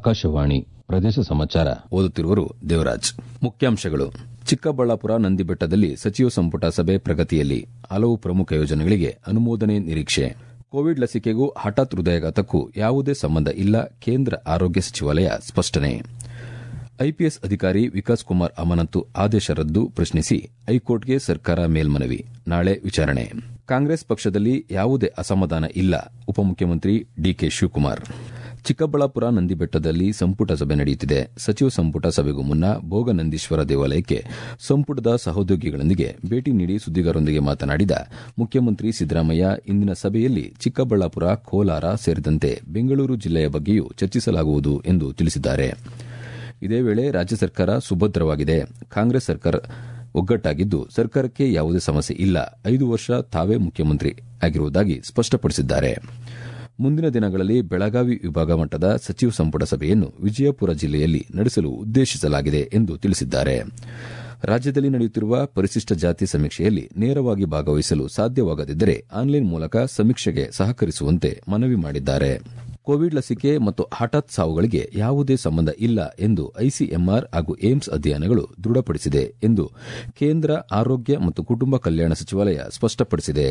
ಆಕಾಶವಾಣಿ ಪ್ರದೇಶ ಸಮಾಚಾರ ಓದುತ್ತಿರುವರು ದೇವರಾಜ್ ಮುಖ್ಯಾಂಶಗಳು ಚಿಕ್ಕಬಳ್ಳಾಪುರ ನಂದಿಬೆಟ್ಟದಲ್ಲಿ ಸಚಿವ ಸಂಪುಟ ಸಭೆ ಪ್ರಗತಿಯಲ್ಲಿ ಹಲವು ಪ್ರಮುಖ ಯೋಜನೆಗಳಿಗೆ ಅನುಮೋದನೆ ನಿರೀಕ್ಷೆ ಕೋವಿಡ್ ಲಸಿಕೆಗೂ ಹಠಾತ್ ಹೃದಯಾಘಾತಕ್ಕೂ ಯಾವುದೇ ಸಂಬಂಧ ಇಲ್ಲ ಕೇಂದ್ರ ಆರೋಗ್ಯ ಸಚಿವಾಲಯ ಸ್ಪಷ್ಟನೆ ಐಪಿಎಸ್ ಅಧಿಕಾರಿ ವಿಕಾಸ್ ಕುಮಾರ್ ಅಮಾನತು ಆದೇಶ ರದ್ದು ಪ್ರಶ್ನಿಸಿ ಹೈಕೋರ್ಟ್ಗೆ ಸರ್ಕಾರ ಮೇಲ್ಮನವಿ ನಾಳೆ ವಿಚಾರಣೆ ಕಾಂಗ್ರೆಸ್ ಪಕ್ಷದಲ್ಲಿ ಯಾವುದೇ ಅಸಮಾಧಾನ ಇಲ್ಲ ಉಪಮುಖ್ಯಮಂತ್ರಿ ಡಿಕೆ ಶಿವಕುಮಾರ್ ಚಿಕ್ಕಬಳ್ಳಾಪುರ ನಂದಿಬೆಟ್ಟದಲ್ಲಿ ಸಂಪುಟ ಸಭೆ ನಡೆಯುತ್ತಿದೆ ಸಚಿವ ಸಂಪುಟ ಸಭೆಗೂ ಮುನ್ನ ಭೋಗನಂದೀಶ್ವರ ದೇವಾಲಯಕ್ಕೆ ಸಂಪುಟದ ಸಹೋದ್ಯೋಗಿಗಳೊಂದಿಗೆ ಭೇಟಿ ನೀಡಿ ಸುದ್ದಿಗಾರರೊಂದಿಗೆ ಮಾತನಾಡಿದ ಮುಖ್ಯಮಂತ್ರಿ ಸಿದ್ದರಾಮಯ್ಯ ಇಂದಿನ ಸಭೆಯಲ್ಲಿ ಚಿಕ್ಕಬಳ್ಳಾಪುರ ಕೋಲಾರ ಸೇರಿದಂತೆ ಬೆಂಗಳೂರು ಜಿಲ್ಲೆಯ ಬಗ್ಗೆಯೂ ಚರ್ಚಿಸಲಾಗುವುದು ಎಂದು ತಿಳಿಸಿದ್ದಾರೆ ಇದೇ ವೇಳೆ ರಾಜ್ಯ ಸರ್ಕಾರ ಸುಭದ್ರವಾಗಿದೆ ಕಾಂಗ್ರೆಸ್ ಸರ್ಕಾರ ಒಗ್ಗಟ್ಟಾಗಿದ್ದು ಸರ್ಕಾರಕ್ಕೆ ಯಾವುದೇ ಸಮಸ್ಯೆ ಇಲ್ಲ ಐದು ವರ್ಷ ತಾವೇ ಮುಖ್ಯಮಂತ್ರಿ ಆಗಿರುವುದಾಗಿ ಸ್ಪಷ್ಟಪಡಿಸಿದ್ದಾರೆ ಮುಂದಿನ ದಿನಗಳಲ್ಲಿ ಬೆಳಗಾವಿ ವಿಭಾಗ ಮಟ್ಟದ ಸಚಿವ ಸಂಪುಟ ಸಭೆಯನ್ನು ವಿಜಯಪುರ ಜಿಲ್ಲೆಯಲ್ಲಿ ನಡೆಸಲು ಉದ್ದೇಶಿಸಲಾಗಿದೆ ಎಂದು ತಿಳಿಸಿದ್ದಾರೆ ರಾಜ್ಯದಲ್ಲಿ ನಡೆಯುತ್ತಿರುವ ಪರಿಶಿಷ್ಟ ಜಾತಿ ಸಮೀಕ್ಷೆಯಲ್ಲಿ ನೇರವಾಗಿ ಭಾಗವಹಿಸಲು ಸಾಧ್ಯವಾಗದಿದ್ದರೆ ಆನ್ಲೈನ್ ಮೂಲಕ ಸಮೀಕ್ಷೆಗೆ ಸಹಕರಿಸುವಂತೆ ಮನವಿ ಮಾಡಿದ್ದಾರೆ ಕೋವಿಡ್ ಲಸಿಕೆ ಮತ್ತು ಹಠಾತ್ ಸಾವುಗಳಿಗೆ ಯಾವುದೇ ಸಂಬಂಧ ಇಲ್ಲ ಎಂದು ಐಸಿಎಂಆರ್ ಹಾಗೂ ಏಮ್ಸ್ ಅಧ್ಯಯನಗಳು ದೃಢಪಡಿಸಿದೆ ಎಂದು ಕೇಂದ್ರ ಆರೋಗ್ಯ ಮತ್ತು ಕುಟುಂಬ ಕಲ್ಯಾಣ ಸಚಿವಾಲಯ ಸ್ಪಷ್ಟಪಡಿಸಿದೆ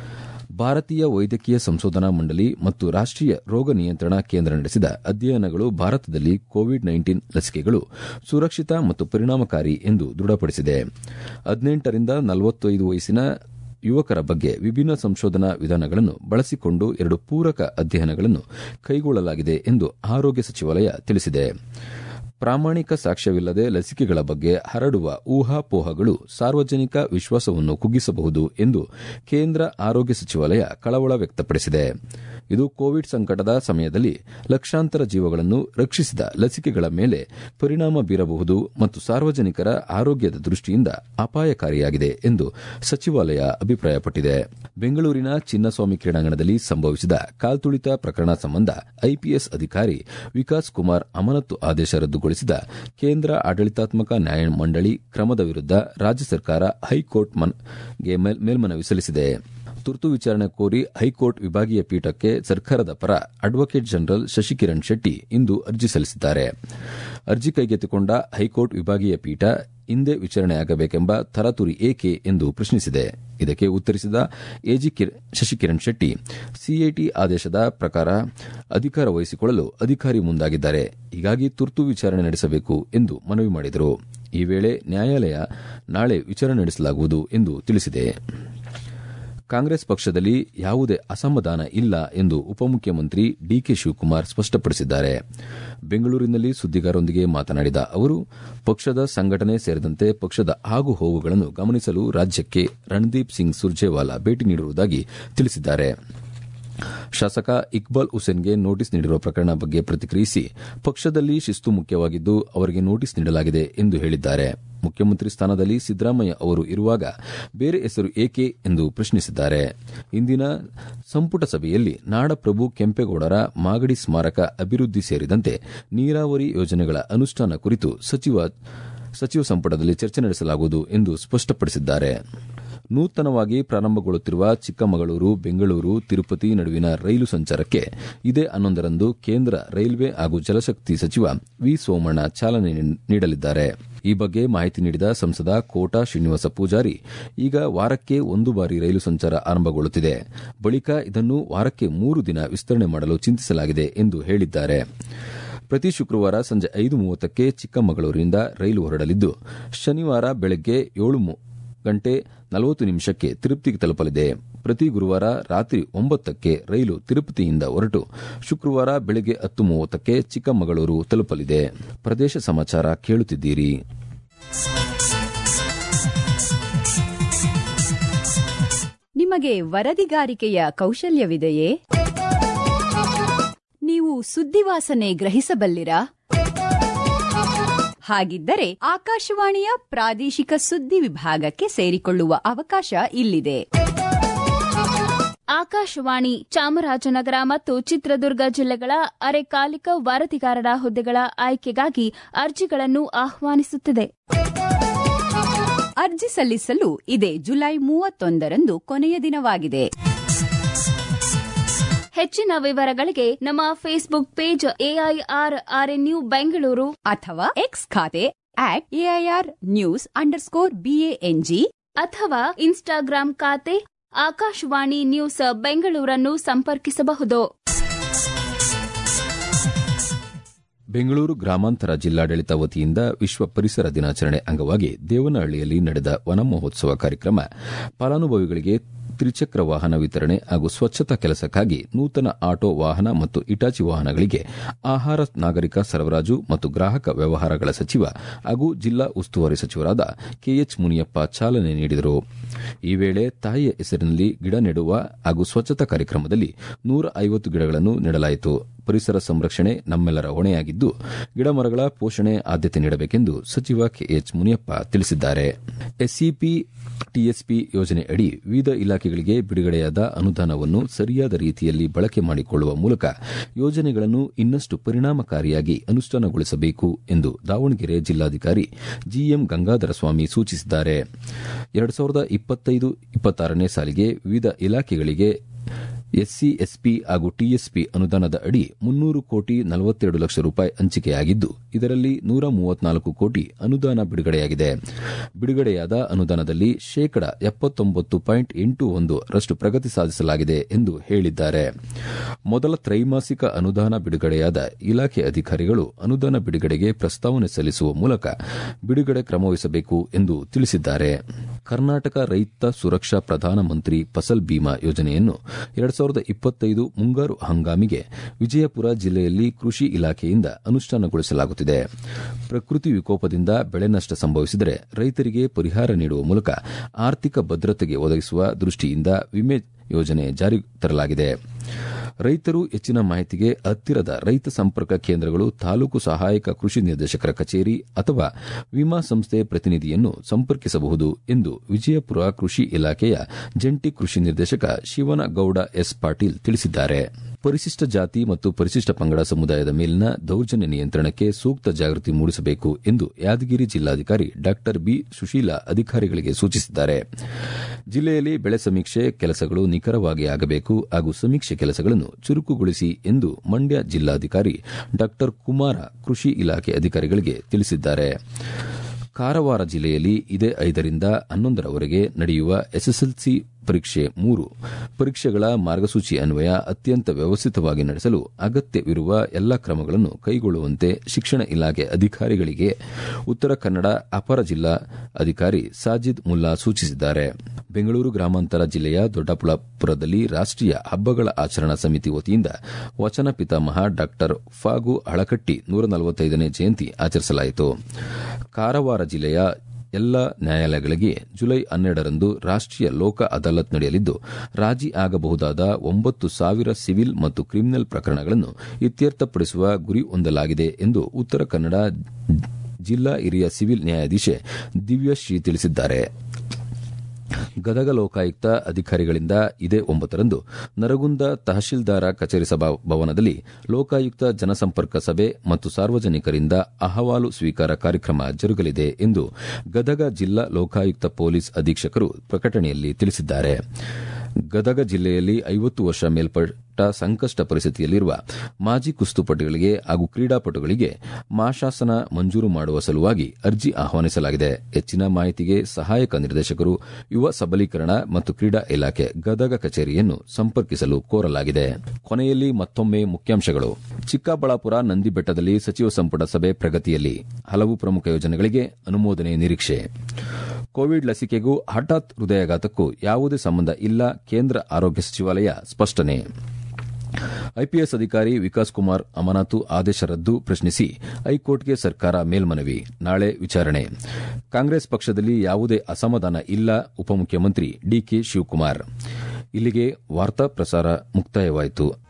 ಭಾರತೀಯ ವೈದ್ಯಕೀಯ ಸಂಶೋಧನಾ ಮಂಡಳಿ ಮತ್ತು ರಾಷ್ಟೀಯ ರೋಗ ನಿಯಂತ್ರಣ ಕೇಂದ್ರ ನಡೆಸಿದ ಅಧ್ಯಯನಗಳು ಭಾರತದಲ್ಲಿ ಕೋವಿಡ್ ನೈನ್ಟೀನ್ ಲಸಿಕೆಗಳು ಸುರಕ್ಷಿತ ಮತ್ತು ಪರಿಣಾಮಕಾರಿ ಎಂದು ದೃಢಪಡಿಸಿದೆ ಹದಿನೆಂಟರಿಂದ ನಲವತ್ತೈದು ವಯಸ್ಸಿನ ಯುವಕರ ಬಗ್ಗೆ ವಿಭಿನ್ನ ಸಂಶೋಧನಾ ವಿಧಾನಗಳನ್ನು ಬಳಸಿಕೊಂಡು ಎರಡು ಪೂರಕ ಅಧ್ಯಯನಗಳನ್ನು ಕೈಗೊಳ್ಳಲಾಗಿದೆ ಎಂದು ಆರೋಗ್ಯ ಸಚಿವಾಲಯ ತಿಳಿಸಿದೆ ಪ್ರಾಮಾಣಿಕ ಸಾಕ್ಷ್ಯವಿಲ್ಲದೆ ಲಸಿಕೆಗಳ ಬಗ್ಗೆ ಹರಡುವ ಊಹಾಪೋಹಗಳು ಸಾರ್ವಜನಿಕ ವಿಶ್ವಾಸವನ್ನು ಕುಗ್ಗಿಸಬಹುದು ಎಂದು ಕೇಂದ್ರ ಆರೋಗ್ಯ ಸಚಿವಾಲಯ ಕಳವಳ ವ್ಯಕ್ತಪಡಿಸಿದೆ ಇದು ಕೋವಿಡ್ ಸಂಕಟದ ಸಮಯದಲ್ಲಿ ಲಕ್ಷಾಂತರ ಜೀವಗಳನ್ನು ರಕ್ಷಿಸಿದ ಲಸಿಕೆಗಳ ಮೇಲೆ ಪರಿಣಾಮ ಬೀರಬಹುದು ಮತ್ತು ಸಾರ್ವಜನಿಕರ ಆರೋಗ್ಯದ ದೃಷ್ಟಿಯಿಂದ ಅಪಾಯಕಾರಿಯಾಗಿದೆ ಎಂದು ಸಚಿವಾಲಯ ಅಭಿಪ್ರಾಯಪಟ್ಟಿದೆ ಬೆಂಗಳೂರಿನ ಚಿನ್ನಸ್ವಾಮಿ ಕ್ರೀಡಾಂಗಣದಲ್ಲಿ ಸಂಭವಿಸಿದ ಕಾಲ್ತುಳಿತ ಪ್ರಕರಣ ಸಂಬಂಧ ಐಪಿಎಸ್ ಅಧಿಕಾರಿ ವಿಕಾಸ್ ಕುಮಾರ್ ಅಮಾನತು ಆದೇಶ ರದ್ದುಗೊಳಿಸಿದ ಕೇಂದ್ರ ಆಡಳಿತಾತ್ಮಕ ನ್ಯಾಯ ಮಂಡಳಿ ಕ್ರಮದ ವಿರುದ್ದ ರಾಜ್ಯ ಸರ್ಕಾರ ಹೈಕೋರ್ಟ್ ಮೇಲ್ಮನವಿ ಸಲ್ಲಿಸಿದೆ ತುರ್ತು ವಿಚಾರಣೆ ಕೋರಿ ಹೈಕೋರ್ಟ್ ವಿಭಾಗೀಯ ಪೀಠಕ್ಕೆ ಸರ್ಕಾರದ ಪರ ಅಡ್ವೊಕೇಟ್ ಜನರಲ್ ಶಶಿಕಿರಣ್ ಶೆಟ್ಟಿ ಇಂದು ಅರ್ಜಿ ಸಲ್ಲಿಸಿದ್ದಾರೆ ಅರ್ಜಿ ಕೈಗೆತ್ತಿಕೊಂಡ ಹೈಕೋರ್ಟ್ ವಿಭಾಗೀಯ ಪೀಠ ಹಿಂದೆ ವಿಚಾರಣೆಯಾಗಬೇಕೆಂಬ ತರಾತುರಿ ಏಕೆ ಎಂದು ಪ್ರಶ್ನಿಸಿದೆ ಇದಕ್ಕೆ ಉತ್ತರಿಸಿದ ಎಜಿ ಶಶಿಕಿರಣ್ ಶೆಟ್ಟಿ ಸಿಐಟಿ ಆದೇಶದ ಪ್ರಕಾರ ಅಧಿಕಾರ ವಹಿಸಿಕೊಳ್ಳಲು ಅಧಿಕಾರಿ ಮುಂದಾಗಿದ್ದಾರೆ ಹೀಗಾಗಿ ತುರ್ತು ವಿಚಾರಣೆ ನಡೆಸಬೇಕು ಎಂದು ಮನವಿ ಮಾಡಿದರು ಈ ವೇಳೆ ನ್ಯಾಯಾಲಯ ನಾಳೆ ವಿಚಾರಣೆ ನಡೆಸಲಾಗುವುದು ಎಂದು ತಿಳಿಸಿದೆ ಕಾಂಗ್ರೆಸ್ ಪಕ್ಷದಲ್ಲಿ ಯಾವುದೇ ಅಸಮಾಧಾನ ಇಲ್ಲ ಎಂದು ಉಪಮುಖ್ಯಮಂತ್ರಿ ಡಿಕೆ ಶಿವಕುಮಾರ್ ಸ್ಪಷ್ಟಪಡಿಸಿದ್ದಾರೆ ಬೆಂಗಳೂರಿನಲ್ಲಿ ಸುದ್ದಿಗಾರರೊಂದಿಗೆ ಮಾತನಾಡಿದ ಅವರು ಪಕ್ಷದ ಸಂಘಟನೆ ಸೇರಿದಂತೆ ಪಕ್ಷದ ಆಗು ಹೋಗುಗಳನ್ನು ಗಮನಿಸಲು ರಾಜ್ಯಕ್ಕೆ ರಣದೀಪ್ ಸಿಂಗ್ ಸುರ್ಜೇವಾಲಾ ಭೇಟಿ ನೀಡಿರುವುದಾಗಿ ತಿಳಿಸಿದ್ದಾರೆ ಶಾಸಕ ಇಕ್ಬಾಲ್ ಹುಸೇನ್ಗೆ ನೋಟಿಸ್ ನೀಡಿರುವ ಪ್ರಕರಣ ಬಗ್ಗೆ ಪ್ರತಿಕ್ರಿಯಿಸಿ ಪಕ್ಷದಲ್ಲಿ ಶಿಸ್ತು ಮುಖ್ಯವಾಗಿದ್ದು ಅವರಿಗೆ ನೋಟಿಸ್ ನೀಡಲಾಗಿದೆ ಎಂದು ಹೇಳಿದ್ದಾರೆ ಮುಖ್ಯಮಂತ್ರಿ ಸ್ಥಾನದಲ್ಲಿ ಸಿದ್ದರಾಮಯ್ಯ ಅವರು ಇರುವಾಗ ಬೇರೆ ಹೆಸರು ಏಕೆ ಎಂದು ಪ್ರಶ್ನಿಸಿದ್ದಾರೆ ಇಂದಿನ ಸಂಪುಟ ಸಭೆಯಲ್ಲಿ ನಾಡಪ್ರಭು ಕೆಂಪೇಗೌಡರ ಮಾಗಡಿ ಸ್ಮಾರಕ ಅಭಿವೃದ್ಧಿ ಸೇರಿದಂತೆ ನೀರಾವರಿ ಯೋಜನೆಗಳ ಅನುಷ್ಠಾನ ಕುರಿತು ಸಚಿವ ಸಚಿವ ಸಂಪುಟದಲ್ಲಿ ಚರ್ಚೆ ನಡೆಸಲಾಗುವುದು ಎಂದು ಸ್ಪಷ್ಟಪಡಿಸಿದ್ದಾರೆ ನೂತನವಾಗಿ ಪ್ರಾರಂಭಗೊಳ್ಳುತ್ತಿರುವ ಚಿಕ್ಕಮಗಳೂರು ಬೆಂಗಳೂರು ತಿರುಪತಿ ನಡುವಿನ ರೈಲು ಸಂಚಾರಕ್ಕೆ ಇದೇ ಹನ್ನೊಂದರಂದು ಕೇಂದ್ರ ರೈಲ್ವೆ ಹಾಗೂ ಜಲಶಕ್ತಿ ಸಚಿವ ವಿ ಸೋಮಣ್ಣ ಚಾಲನೆ ನೀಡಲಿದ್ದಾರೆ ಈ ಬಗ್ಗೆ ಮಾಹಿತಿ ನೀಡಿದ ಸಂಸದ ಕೋಟಾ ಶ್ರೀನಿವಾಸ ಪೂಜಾರಿ ಈಗ ವಾರಕ್ಕೆ ಒಂದು ಬಾರಿ ರೈಲು ಸಂಚಾರ ಆರಂಭಗೊಳ್ಳುತ್ತಿದೆ ಬಳಿಕ ಇದನ್ನು ವಾರಕ್ಕೆ ಮೂರು ದಿನ ವಿಸ್ತರಣೆ ಮಾಡಲು ಚಿಂತಿಸಲಾಗಿದೆ ಎಂದು ಹೇಳಿದ್ದಾರೆ ಪ್ರತಿ ಶುಕ್ರವಾರ ಸಂಜೆ ಐದು ಮೂವತ್ತಕ್ಕೆ ಚಿಕ್ಕಮಗಳೂರಿನಿಂದ ರೈಲು ಹೊರಡಲಿದ್ದು ಶನಿವಾರ ಬೆಳಗ್ಗೆ ಏಳು ಗಂಟೆ ನಲವತ್ತು ನಿಮಿಷಕ್ಕೆ ತಿರುಪತಿಗೆ ತಲುಪಲಿದೆ ಪ್ರತಿ ಗುರುವಾರ ರಾತ್ರಿ ಒಂಬತ್ತಕ್ಕೆ ರೈಲು ತಿರುಪತಿಯಿಂದ ಹೊರಟು ಶುಕ್ರವಾರ ಬೆಳಗ್ಗೆ ಹತ್ತು ಮೂವತ್ತಕ್ಕೆ ಚಿಕ್ಕಮಗಳೂರು ತಲುಪಲಿದೆ ಪ್ರದೇಶ ಸಮಾಚಾರ ಕೇಳುತ್ತಿದ್ದೀರಿ ನಿಮಗೆ ವರದಿಗಾರಿಕೆಯ ಕೌಶಲ್ಯವಿದೆಯೇ ನೀವು ಸುದ್ದಿವಾಸನೆ ಗ್ರಹಿಸಬಲ್ಲಿರಾ ಹಾಗಿದ್ದರೆ ಆಕಾಶವಾಣಿಯ ಪ್ರಾದೇಶಿಕ ಸುದ್ದಿ ವಿಭಾಗಕ್ಕೆ ಸೇರಿಕೊಳ್ಳುವ ಅವಕಾಶ ಇಲ್ಲಿದೆ ಆಕಾಶವಾಣಿ ಚಾಮರಾಜನಗರ ಮತ್ತು ಚಿತ್ರದುರ್ಗ ಜಿಲ್ಲೆಗಳ ಅರೆಕಾಲಿಕ ವರದಿಗಾರರ ಹುದ್ದೆಗಳ ಆಯ್ಕೆಗಾಗಿ ಅರ್ಜಿಗಳನ್ನು ಆಹ್ವಾನಿಸುತ್ತಿದೆ ಅರ್ಜಿ ಸಲ್ಲಿಸಲು ಇದೇ ಜುಲೈ ಮೂವತ್ತೊಂದರಂದು ಕೊನೆಯ ದಿನವಾಗಿದೆ ಹೆಚ್ಚಿನ ವಿವರಗಳಿಗೆ ನಮ್ಮ Facebook page AIR RNU Bengaluru ಅಥವಾ ಎಕ್ಸ್ ಖಾತೆ at AIR news underscore BANG ಅಥವಾ ಇನ್ಸ್ಟಾಗ್ರಾಂ ಖಾತೆ ಆಕಾಶವಾಣಿ ನ್ಯೂಸ್ ಬೆಂಗಳೂರನ್ನು ಸಂಪರ್ಕಿಸಬಹುದು ಬೆಂಗಳೂರು ಗ್ರಾಮಾಂತರ ಜಿಲ್ಲಾಡಳಿತ ವತಿಯಿಂದ ವಿಶ್ವ ಪರಿಸರ ದಿನಾಚರಣೆ ಅಂಗವಾಗಿ ದೇವನಹಳ್ಳಿಯಲ್ಲಿ ನಡೆದ ವನ ಮಹೋತ್ಸವ ಕಾರ್ಯಕ್ರಮ ಫಲಾನುಭವಿಗಳಿಗೆ ತ್ರಿಚಕ್ರ ವಾಹನ ವಿತರಣೆ ಹಾಗೂ ಸ್ವಚ್ಛತಾ ಕೆಲಸಕ್ಕಾಗಿ ನೂತನ ಆಟೋ ವಾಹನ ಮತ್ತು ಇಟಾಚಿ ವಾಹನಗಳಿಗೆ ಆಹಾರ ನಾಗರಿಕ ಸರಬರಾಜು ಮತ್ತು ಗ್ರಾಹಕ ವ್ಯವಹಾರಗಳ ಸಚಿವ ಹಾಗೂ ಜಿಲ್ಲಾ ಉಸ್ತುವಾರಿ ಸಚಿವರಾದ ಕೆಎಚ್ ಮುನಿಯಪ್ಪ ಚಾಲನೆ ನೀಡಿದರು ಈ ವೇಳೆ ತಾಯಿಯ ಹೆಸರಿನಲ್ಲಿ ಗಿಡ ನೆಡುವ ಹಾಗೂ ಸ್ವಚ್ಛತಾ ಕಾರ್ಯಕ್ರಮದಲ್ಲಿ ನೂರ ಐವತ್ತು ಗಿಡಗಳನ್ನು ನೆಡಲಾಯಿತು ಪರಿಸರ ಸಂರಕ್ಷಣೆ ನಮ್ಮೆಲ್ಲರ ಹೊಣೆಯಾಗಿದ್ದು ಗಿಡಮರಗಳ ಪೋಷಣೆ ಆದ್ಯತೆ ನೀಡಬೇಕೆಂದು ಸಚಿವ ಕೆಎಚ್ ಮುನಿಯಪ್ಪ ತಿಳಿಸಿದ್ದಾರೆ ಎಸ್ಸಿಪಿ ಟಿಎಸ್ಪಿ ಯೋಜನೆ ಅಡಿ ವಿವಿಧ ಇಲಾಖೆಗಳಿಗೆ ಬಿಡುಗಡೆಯಾದ ಅನುದಾನವನ್ನು ಸರಿಯಾದ ರೀತಿಯಲ್ಲಿ ಬಳಕೆ ಮಾಡಿಕೊಳ್ಳುವ ಮೂಲಕ ಯೋಜನೆಗಳನ್ನು ಇನ್ನಷ್ಟು ಪರಿಣಾಮಕಾರಿಯಾಗಿ ಅನುಷ್ಠಾನಗೊಳಿಸಬೇಕು ಎಂದು ದಾವಣಗೆರೆ ಜಿಲ್ಲಾಧಿಕಾರಿ ಜಿಎಂ ಗಂಗಾಧರ ಸ್ವಾಮಿ ಸೂಚಿಸಿದ್ದಾರೆ ಎರಡು ಸಾವಿರದ ಇಪ್ಪತ್ತೈದು ಇಪ್ಪತ್ತಾರನೇ ಸಾಲಿಗೆ ವಿವಿಧ ಇಲಾಖೆಗಳಿಗೆ ಎಸ್ಸಿ ಎಸ್ಪಿ ಹಾಗೂ ಟಿಎಸ್ಪಿ ಅನುದಾನದ ಅಡಿ ಮುನ್ನೂರು ಕೋಟಿ ನಲವತ್ತೆರಡು ಲಕ್ಷ ರೂಪಾಯಿ ಹಂಚಿಕೆಯಾಗಿದ್ದು ಇದರಲ್ಲಿ ನೂರ ಮೂವತ್ನಾಲ್ಕು ಕೋಟಿ ಅನುದಾನ ಬಿಡುಗಡೆಯಾಗಿದೆ ಬಿಡುಗಡೆಯಾದ ಅನುದಾನದಲ್ಲಿ ಶೇಕಡ ಎಪ್ಪತ್ತೊಂಬತ್ತು ಪಾಯಿಂಟ್ ಎಂಟು ಒಂದು ರಷ್ಟು ಪ್ರಗತಿ ಸಾಧಿಸಲಾಗಿದೆ ಎಂದು ಹೇಳಿದ್ದಾರೆ ಮೊದಲ ತ್ರೈಮಾಸಿಕ ಅನುದಾನ ಬಿಡುಗಡೆಯಾದ ಇಲಾಖೆ ಅಧಿಕಾರಿಗಳು ಅನುದಾನ ಬಿಡುಗಡೆಗೆ ಪ್ರಸ್ತಾವನೆ ಸಲ್ಲಿಸುವ ಮೂಲಕ ಬಿಡುಗಡೆ ಕ್ರಮವಹಿಸಬೇಕು ಎಂದು ತಿಳಿಸಿದ್ದಾರೆ ಕರ್ನಾಟಕ ರೈತ ಸುರಕ್ಷಾ ಪ್ರಧಾನಮಂತ್ರಿ ಫಸಲ್ ಬಿಮಾ ಯೋಜನೆಯನ್ನು ಎರಡು ಸಾವಿರದ ಇಪ್ಪತ್ತೈದು ಮುಂಗಾರು ಹಂಗಾಮಿಗೆ ವಿಜಯಪುರ ಜಿಲ್ಲೆಯಲ್ಲಿ ಕೃಷಿ ಇಲಾಖೆಯಿಂದ ಅನುಷ್ಠಾನಗೊಳಿಸಲಾಗುತ್ತಿದೆ ಪ್ರಕೃತಿ ವಿಕೋಪದಿಂದ ಬೆಳೆ ನಷ್ಟ ಸಂಭವಿಸಿದರೆ ರೈತರಿಗೆ ಪರಿಹಾರ ನೀಡುವ ಮೂಲಕ ಆರ್ಥಿಕ ಭದ್ರತೆಗೆ ಒದಗಿಸುವ ದೃಷ್ಟಿಯಿಂದ ವಿಮೆ ಯೋಜನೆ ಜಾರಿ ತರಲಾಗಿದೆ ರೈತರು ಹೆಚ್ಚಿನ ಮಾಹಿತಿಗೆ ಹತ್ತಿರದ ರೈತ ಸಂಪರ್ಕ ಕೇಂದ್ರಗಳು ತಾಲೂಕು ಸಹಾಯಕ ಕೃಷಿ ನಿರ್ದೇಶಕರ ಕಚೇರಿ ಅಥವಾ ವಿಮಾ ಸಂಸ್ಥೆ ಪ್ರತಿನಿಧಿಯನ್ನು ಸಂಪರ್ಕಿಸಬಹುದು ಎಂದು ವಿಜಯಪುರ ಕೃಷಿ ಇಲಾಖೆಯ ಜಂಟಿ ಕೃಷಿ ನಿರ್ದೇಶಕ ಶಿವನಗೌಡ ಎಸ್ ಪಾಟೀಲ್ ತಿಳಿಸಿದ್ದಾರೆ ಪರಿಶಿಷ್ಟ ಜಾತಿ ಮತ್ತು ಪರಿಶಿಷ್ಟ ಪಂಗಡ ಸಮುದಾಯದ ಮೇಲಿನ ದೌರ್ಜನ್ಯ ನಿಯಂತ್ರಣಕ್ಕೆ ಸೂಕ್ತ ಜಾಗೃತಿ ಮೂಡಿಸಬೇಕು ಎಂದು ಯಾದಗಿರಿ ಜಿಲ್ಲಾಧಿಕಾರಿ ಡಾ ಬಿ ಸುಶೀಲಾ ಅಧಿಕಾರಿಗಳಿಗೆ ಸೂಚಿಸಿದ್ದಾರೆ ಜಿಲ್ಲೆಯಲ್ಲಿ ಬೆಳೆ ಸಮೀಕ್ಷೆ ಕೆಲಸಗಳು ನಿಖರವಾಗಿ ಆಗಬೇಕು ಹಾಗೂ ಸಮೀಕ್ಷೆ ಕೆಲಸಗಳನ್ನು ಚುರುಕುಗೊಳಿಸಿ ಎಂದು ಮಂಡ್ಯ ಜಿಲ್ಲಾಧಿಕಾರಿ ಡಾ ಕುಮಾರ ಕೃಷಿ ಇಲಾಖೆ ಅಧಿಕಾರಿಗಳಿಗೆ ತಿಳಿಸಿದ್ದಾರೆ ಕಾರವಾರ ಜಿಲ್ಲೆಯಲ್ಲಿ ಇದೇ ಐದರಿಂದ ಹನ್ನೊಂದರವರೆಗೆ ನಡೆಯುವ ಎಸ್ಎಸ್ಎಲ್ಸಿ ಪರೀಕ್ಷೆ ಮೂರು ಪರೀಕ್ಷೆಗಳ ಮಾರ್ಗಸೂಚಿ ಅನ್ವಯ ಅತ್ಯಂತ ವ್ಯವಸ್ಥಿತವಾಗಿ ನಡೆಸಲು ಅಗತ್ಯವಿರುವ ಎಲ್ಲ ಕ್ರಮಗಳನ್ನು ಕೈಗೊಳ್ಳುವಂತೆ ಶಿಕ್ಷಣ ಇಲಾಖೆ ಅಧಿಕಾರಿಗಳಿಗೆ ಉತ್ತರ ಕನ್ನಡ ಅಪರ ಜಿಲ್ಲಾ ಅಧಿಕಾರಿ ಸಾಜಿದ್ ಮುಲ್ಲಾ ಸೂಚಿಸಿದ್ದಾರೆ ಬೆಂಗಳೂರು ಗ್ರಾಮಾಂತರ ಜಿಲ್ಲೆಯ ದೊಡ್ಡಬಳ್ಳಾಪುರದಲ್ಲಿ ರಾಷ್ಟೀಯ ಹಬ್ಬಗಳ ಆಚರಣಾ ಸಮಿತಿ ವತಿಯಿಂದ ವಚನ ಪಿತಾಮಹ ಡಾ ಫಾಗು ಹಳಕಟ್ಟಿ ನೂರ ನಲವತ್ತೈದನೇ ಜಯಂತಿ ಆಚರಿಸಲಾಯಿತು ಕಾರವಾರ ಜಿಲ್ಲೆಯ ಎಲ್ಲ ನ್ಯಾಯಾಲಯಗಳಿಗೆ ಜುಲೈ ಹನ್ನೆರಡರಂದು ರಾಷ್ಟೀಯ ಲೋಕ ಅದಾಲತ್ ನಡೆಯಲಿದ್ದು ರಾಜಿ ಆಗಬಹುದಾದ ಒಂಬತ್ತು ಸಾವಿರ ಸಿವಿಲ್ ಮತ್ತು ಕ್ರಿಮಿನಲ್ ಪ್ರಕರಣಗಳನ್ನು ಇತ್ಯರ್ಥಪಡಿಸುವ ಗುರಿ ಹೊಂದಲಾಗಿದೆ ಎಂದು ಉತ್ತರ ಕನ್ನಡ ಜಿಲ್ಲಾ ಹಿರಿಯ ಸಿವಿಲ್ ನ್ಯಾಯಾಧೀಶೆ ದಿವ್ಯಶ್ರೀ ತಿಳಿಸಿದ್ದಾರೆ ಗದಗ ಲೋಕಾಯುಕ್ತ ಅಧಿಕಾರಿಗಳಿಂದ ಇದೇ ಒಂಬತ್ತರಂದು ನರಗುಂದ ತಹಶೀಲ್ದಾರ ಕಚೇರಿ ಸಭಾ ಭವನದಲ್ಲಿ ಲೋಕಾಯುಕ್ತ ಜನಸಂಪರ್ಕ ಸಭೆ ಮತ್ತು ಸಾರ್ವಜನಿಕರಿಂದ ಅಹವಾಲು ಸ್ವೀಕಾರ ಕಾರ್ಯಕ್ರಮ ಜರುಗಲಿದೆ ಎಂದು ಗದಗ ಜಿಲ್ಲಾ ಲೋಕಾಯುಕ್ತ ಪೊಲೀಸ್ ಅಧೀಕ್ಷಕರು ಪ್ರಕಟಣೆಯಲ್ಲಿ ತಿಳಿಸಿದ್ದಾರೆ ಗದಗ ಜಿಲ್ಲೆಯಲ್ಲಿ ಐವತ್ತು ವರ್ಷ ಮೇಲ್ಪಟ್ಟ ಸಂಕಷ್ಟ ಪರಿಸ್ಥಿತಿಯಲ್ಲಿರುವ ಮಾಜಿ ಕುಸ್ತುಪಟುಗಳಿಗೆ ಹಾಗೂ ಕ್ರೀಡಾಪಟುಗಳಿಗೆ ಮಾಶಾಸನ ಮಂಜೂರು ಮಾಡುವ ಸಲುವಾಗಿ ಅರ್ಜಿ ಆಹ್ವಾನಿಸಲಾಗಿದೆ ಹೆಚ್ಚಿನ ಮಾಹಿತಿಗೆ ಸಹಾಯಕ ನಿರ್ದೇಶಕರು ಯುವ ಸಬಲೀಕರಣ ಮತ್ತು ಕ್ರೀಡಾ ಇಲಾಖೆ ಗದಗ ಕಚೇರಿಯನ್ನು ಸಂಪರ್ಕಿಸಲು ಕೋರಲಾಗಿದೆ ಕೊನೆಯಲ್ಲಿ ಮತ್ತೊಮ್ಮೆ ಮುಖ್ಯಾಂಶಗಳು ಚಿಕ್ಕಬಳ್ಳಾಪುರ ನಂದಿಬೆಟ್ಟದಲ್ಲಿ ಸಚಿವ ಸಂಪುಟ ಸಭೆ ಪ್ರಗತಿಯಲ್ಲಿ ಹಲವು ಪ್ರಮುಖ ಯೋಜನೆಗಳಿಗೆ ಅನುಮೋದನೆ ನಿರೀಕ್ಷೆ ಕೋವಿಡ್ ಲಸಿಕೆಗೂ ಹಠಾತ್ ಹೃದಯಾಘಾತಕ್ಕೂ ಯಾವುದೇ ಸಂಬಂಧ ಇಲ್ಲ ಕೇಂದ್ರ ಆರೋಗ್ಯ ಸಚಿವಾಲಯ ಸ್ಪಷ್ಟನೆ ಐಪಿಎಸ್ ಅಧಿಕಾರಿ ವಿಕಾಸ್ ಕುಮಾರ್ ಅಮಾನತು ಆದೇಶ ರದ್ದು ಪ್ರಶ್ನಿಸಿ ಹೈಕೋರ್ಟ್ಗೆ ಸರ್ಕಾರ ಮೇಲ್ಮನವಿ ನಾಳೆ ವಿಚಾರಣೆ ಕಾಂಗ್ರೆಸ್ ಪಕ್ಷದಲ್ಲಿ ಯಾವುದೇ ಅಸಮಾಧಾನ ಇಲ್ಲ ಉಪಮುಖ್ಯಮಂತ್ರಿ ಡಿಕೆ ಶಿವಕುಮಾರ್ ಇಲ್ಲಿಗೆ ವಾರ್ತಾ ಪ್ರಸಾರ ಮುಕ್ತಾಯವಾಯಿತು